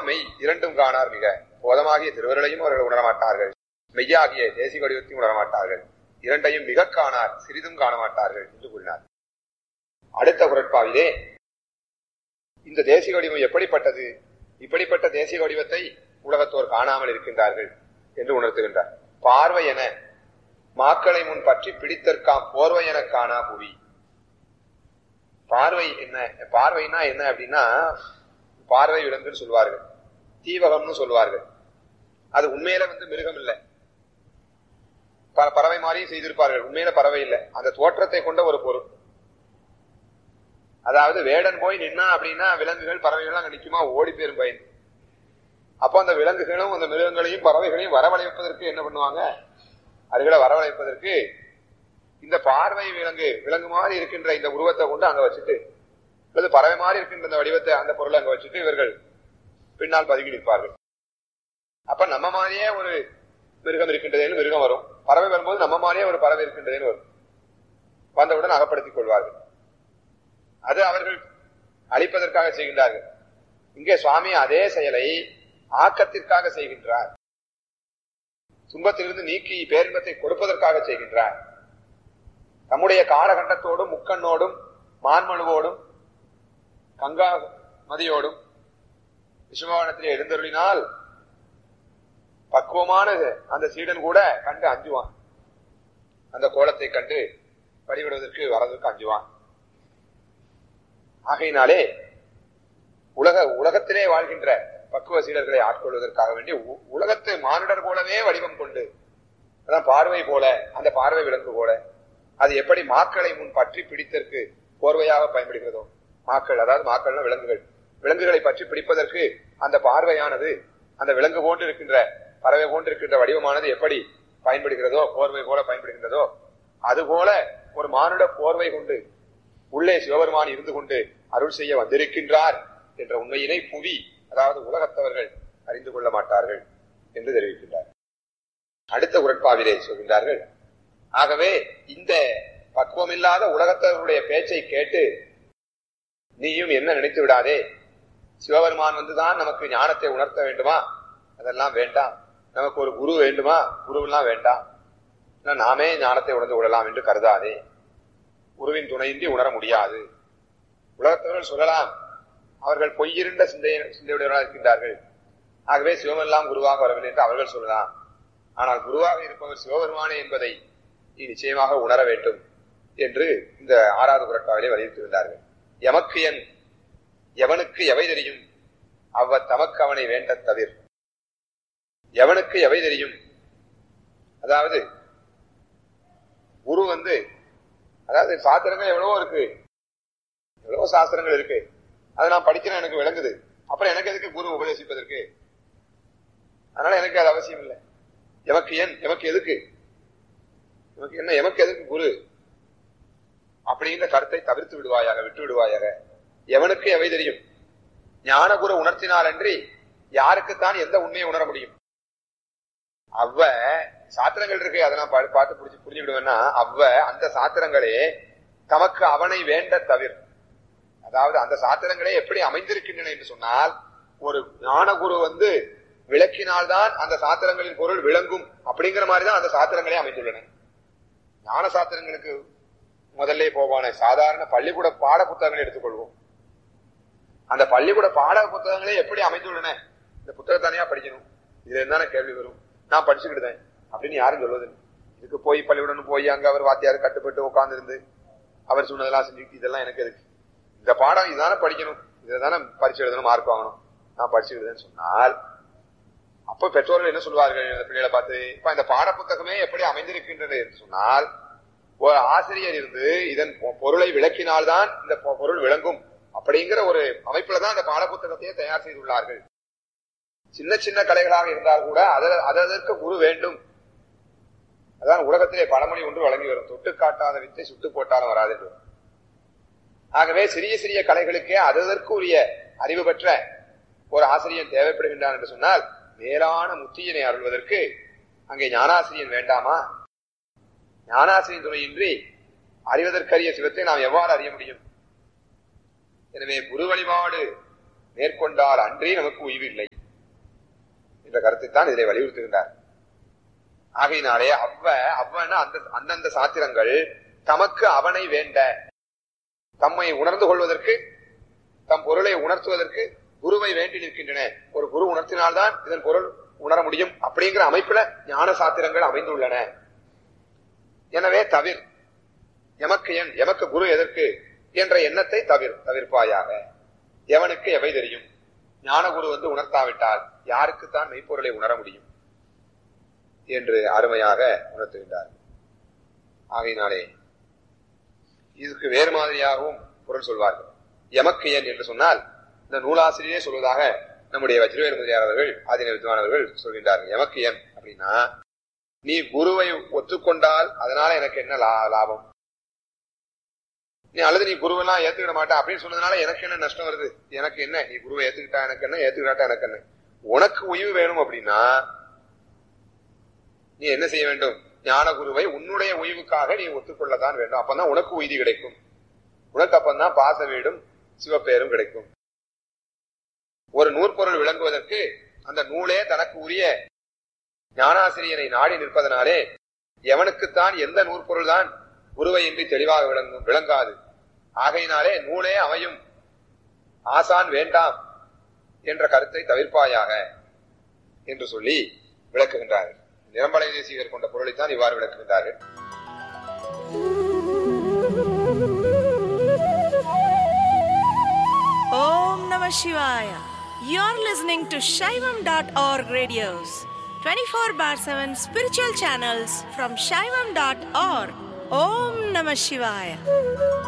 மெய் இரண்டும் காணார் மிக போதமாகிய திருவருளையும் அவர்கள் உணரமாட்டார்கள் மெய்யாகிய தேசிக வடிவத்தையும் உணரமாட்டார்கள் இரண்டையும் மிக காணார் சிறிதும் காண மாட்டார்கள் என்று கூறினார் அடுத்த குரட்பாவிலே இந்த தேசிக வடிவம் எப்படிப்பட்டது இப்படிப்பட்ட தேசிக வடிவத்தை உலகத்தோர் காணாமல் இருக்கின்றார்கள் என்று உணர்த்துகின்றார் பார்வை என மாக்களை முன் பற்றி பிடித்தற்காம் போர்வை என காணா புவி பார்வை என்ன பார்வைனா என்ன அப்படின்னா பார்வை விலங்குன்னு சொல்வார்கள் தீவகம்னு சொல்வார்கள் அது உண்மையில வந்து மிருகம் இல்லை ப- பறவை மாதிரியும் செய்திருப்பார்கள் உண்மையில பறவை இல்லை அந்த தோற்றத்தை கொண்ட ஒரு பொருள் அதாவது வேடன் போய் நின்னா அப்படின்னா விலங்குகள் பறவைகள் அங்க நிக்குமா ஓடி போயிரும் பயன் அப்போ அந்த விலங்குகளும் அந்த மிருகங்களையும் பறவைகளையும் வரவழைப்பதற்கு என்ன பண்ணுவாங்க அதுகளை வரவழைப்பதற்கு இந்த பார்வை விலங்கு விலங்கு மாதிரி இருக்கின்ற இந்த உருவத்தை கொண்டு அங்க வச்சுட்டு அல்லது பறவை மாதிரி இருக்கின்ற இந்த வடிவத்தை அந்த பொருளை அங்க வச்சுட்டு இவர்கள் பின்னால் பதுங்கி நிற்பார்கள் அப்ப நம்ம மாதிரியே ஒரு மிருகம் இருக்கின்றதேன்னு மிருகம் வரும் பறவை வரும்போது நம்ம மாதிரியே ஒரு பறவை இருக்கின்றதேன்னு வரும் வந்தவுடன் அகப்படுத்திக் கொள்வார்கள் அது அவர்கள் அழிப்பதற்காக செய்கின்றார்கள் இங்கே சுவாமி அதே செயலை ஆக்கத்திற்காக செய்கின்றார் துன்பத்திலிருந்து நீக்கி பேரின்பத்தை கொடுப்பதற்காக செய்கின்றார் தம்முடைய காலகண்டத்தோடும் முக்கண்ணோடும் மான்மழுவோடும் கங்கா மதியோடும் விஸ்வபவனத்திலே எழுந்தருளினால் பக்குவமான அந்த சீடன் கூட கண்டு அஞ்சுவான் அந்த கோலத்தை கண்டு வழிபடுவதற்கு வரதற்கு அஞ்சுவான் ஆகையினாலே உலக உலகத்திலே வாழ்கின்ற பக்குவ சீடர்களை ஆட்கொள்வதற்காக வேண்டி உ- உலகத்து மானிடர் போலவே வடிவம் கொண்டு அதான் பார்வை போல அந்த பார்வை விலங்கு போல அது எப்படி மாக்களை முன் பற்றி பிடித்தற்கு போர்வையாக பயன்படுகிறதோ மாக்கள் அதாவது மாக்கள்னா விலங்குகள் விலங்குகளை பற்றி பிடிப்பதற்கு அந்த பார்வையானது அந்த விலங்கு போன்று இருக்கின்ற பறவை போன்று இருக்கின்ற வடிவமானது எப்படி பயன்படுகிறதோ போர்வை போல பயன்படுகின்றதோ அதுபோல ஒரு மானுட போர்வை கொண்டு உள்ளே சிவபெருமான் இருந்து கொண்டு அருள் செய்ய வந்திருக்கின்றார் என்ற உண்மையினை புவி அதாவது உலகத்தவர்கள் அறிந்து கொள்ள மாட்டார்கள் என்று தெரிவிக்கின்றார் அடுத்த உரட்பாவிலே சொல்கின்றார்கள் ஆகவே இந்த பக்குவமில்லாத உலகத்தவர்களுடைய பேச்சை கேட்டு நீயும் என்ன நினைத்து விடாதே சிவபெருமான் வந்துதான் நமக்கு ஞானத்தை உணர்த்த வேண்டுமா அதெல்லாம் வேண்டாம் நமக்கு ஒரு குரு வேண்டுமா குருவெல்லாம் வேண்டாம் இல்ல நாமே ஞானத்தை உணர்ந்து கொள்ளலாம் என்று கருதாதே குருவின் துணையின்றி உணர முடியாது உலகத்தவர்கள் சொல்லலாம் அவர்கள் பொய்யிருண்ட சிந்தை சிந்தையுடையவர்களாக இருக்கின்றார்கள் ஆகவே சிவமெல்லாம் குருவாக வரவில்லை என்று அவர்கள் சொல்லலாம் ஆனால் குருவாக இருப்பவர் சிவபெருமானே என்பதை நீ நிச்சயமாக உணர வேண்டும் என்று இந்த ஆறாவது குரட்டாவிலே வலியுறுத்தியிருந்தார்கள் எமக்கு என் எவனுக்கு எவை தெரியும் அவ்வ தமக்கு அவனை வேண்ட தவிர எவனுக்கு எவை தெரியும் அதாவது குரு வந்து அதாவது சாஸ்திரங்கள் எவ்வளவோ இருக்கு எவ்வளவோ சாஸ்திரங்கள் இருக்கு அதை நான் படிக்கிறேன் எனக்கு விளங்குது அப்புறம் எனக்கு எதுக்கு குரு உபதேசிப்பதற்கு அதனால எனக்கு அது அவசியம் இல்லை எமக்கு ஏன் எமக்கு எதுக்கு எமக்கு என்ன எமக்கு எதுக்கு குரு அப்படிங்கிற கருத்தை தவிர்த்து விடுவாயாக விட்டு விடுவாயாக எவனுக்கு எவை தெரியும் ஞான குரு உணர்த்தினால் அன்றி யாருக்குத்தான் எந்த உண்மையை உணர முடியும் அவ்வ சாத்திரங்கள் இருக்கு அதெல்லாம் பா- பார்த்து புடிச்சு புரிஞ்சுக்கிடுவேன்னா அவ்வ அந்த சாத்திரங்களே தமக்கு அவனை வேண்ட தவிர அதாவது அந்த சாத்திரங்களே எப்படி அமைந்திருக்கின்றன என்று சொன்னால் ஒரு ஞானகுரு வந்து விளக்கினால்தான் அந்த சாத்திரங்களின் பொருள் விளங்கும் அப்படிங்கிற மாதிரி தான் அந்த சாத்திரங்களே அமைந்துள்ளன ஞான சாத்திரங்களுக்கு முதல்ல போவான சாதாரண பள்ளிக்கூட பாட புத்தகங்களை எடுத்துக்கொள்வோம் அந்த பள்ளிக்கூட பாட புத்தகங்களே எப்படி அமைந்துள்ளன இந்த புத்தகம் தனியா படிக்கணும் இதுல என்னென்ன கேள்வி வரும் நான் படிச்சுக்கிட்டேன் அப்படின்னு யாரும் சொல்வது இல்லை. இதுக்கு போய் பள்ளிக்கூடம் போய் அங்க அவர் வாத்தியார் கட்டுப்பட்டு உட்கார்ந்து இருந்து அவர் சொன்னதெல்லாம் செஞ்சுக்கிட்டு இதெல்லாம் எனக்கு இருக்கு இந்த பாடம் இதுதானே படிக்கணும் இதை தானே பரிசு எழுதணும் மார்க் வாங்கணும் நான் படிச்சுக்கிட்டேன்னு சொன்னால் அப்ப பெற்றோர்கள் என்ன சொல்வார்கள் இந்த பிள்ளைகளை பார்த்து இப்ப இந்த பாட புத்தகமே எப்படி அமைந்திருக்கின்றது என்று சொன்னால் ஒரு ஆசிரியர் இருந்து இதன் பொ- பொருளை விளக்கினால்தான் இந்த பொ- பொருள் விளங்கும் அப்படிங்கிற ஒரு அமைப்புல தான் அந்த பாட புத்தகத்தையே தயார் செய்துள்ளார்கள் சின்ன சின்ன கலைகளாக இருந்தால் கூட அத- அதற்கு குரு வேண்டும் அதான் உலகத்திலே பழமொழி ஒன்று வழங்கி வரும் தொட்டு காட்டாத வித்தை சுட்டு போட்டாலும் வராது என்று ஆகவே சிறிய சிறிய கலைகளுக்கே அதற்கு உரிய அறிவு பெற்ற ஒரு ஆசிரியன் தேவைப்படுகின்றான் என்று சொன்னால் மேலான முத்தியினை அருள்வதற்கு அங்கே ஞானாசிரியன் வேண்டாமா ஞானாசிரியன் துணையின்றி அறிவதற்கரிய சிவத்தை நாம் எவ்வாறு அறிய முடியும் எனவே குரு வழிபாடு மேற்கொண்டால் அன்றே நமக்கு உய்வு இல்லை என்ற கருத்தை தான் இதிலே வலியுறுத்துகின்றார் ஆகையினாலே அவ்வ அவ்வன அந்த அந்தந்த சாத்திரங்கள் தமக்கு அவனை வேண்ட தம்மை உணர்ந்து கொள்வதற்கு தம் பொருளை உணர்த்துவதற்கு குருவை வேண்டி நிற்கின்றன ஒரு குரு உணர்த்தினால்தான் இதன் பொருள் உணர முடியும் அப்படிங்கிற அமைப்புல ஞான சாத்திரங்கள் அமைந்துள்ளன எனவே தவிர் எமக்கு என் எமக்கு குரு எதற்கு என்ற எண்ணத்தை தவிர் தவிர்ப்பாயாக எவனுக்கு எவை தெரியும் ஞான குரு வந்து உணர்த்தாவிட்டால் யாருக்குத்தான் மெய்ப்பொருளை உணர முடியும் என்று அருமையாக உணர்த்துகின்றார் ஆகையினாலே இதுக்கு வேறு மாதிரியாகவும் பொருள் சொல்வார்கள் எமக்கு என் என்று சொன்னால் இந்த நூலாசிரியரே சொல்வதாக நம்முடைய வஜ்ரவேல் முதலியார் அவர்கள் ஆதின வித்வானவர்கள் சொல்கின்றார்கள் எமக்கு என் அப்படின்னா நீ குருவை ஒத்துக்கொண்டால் அதனால எனக்கு என்ன லா- லாபம் நீ அல்லது நீ குருவெல்லாம் ஏத்துக்கிட மாட்டா அப்படின்னு சொன்னதுனால எனக்கு என்ன நஷ்டம் வருது எனக்கு என்ன நீ குருவை ஏத்துக்கிட்டா எனக்கு என்ன ஏத்துக்கிட்டாட்டா எனக்கு என்ன உனக்கு உய்வு வேணும் அப்படின்னா நீ என்ன செய்ய வேண்டும் ஞான குருவை உன்னுடைய உய்வுக்காக நீ ஒத்துக்கொள்ளத்தான் வேண்டும் அப்பதான் உனக்கு உய்தி கிடைக்கும் உனக்கு அப்பந்தான் பாச வீடும் சிவப்பேரும் கிடைக்கும் ஒரு நூற்பொருள் விளங்குவதற்கு அந்த நூலே தனக்கு உரிய ஞானாசிரியரை நாடி நிற்பதனாலே எவனுக்குத்தான் எந்த நூற்பொருள் தான் குருவையின்றி தெளிவாக விளங்கும் விளங்காது ஆகையினாலே நூலே அமையும் ஆசான் வேண்டாம் என்ற கருத்தை தவிர்ப்பாயாக என்று சொல்லி விளக்குகின்றார்கள் நிரம்பலை தேசிகர் கொண்ட பொருளைத்தான் இவ்வாறு விளக்குகின்றார்கள் Om Namah Shivaya. You're listening to Shaivam.org radios, 24 bar 7 spiritual channels from Shaivam.org. Om Namah Shivaya.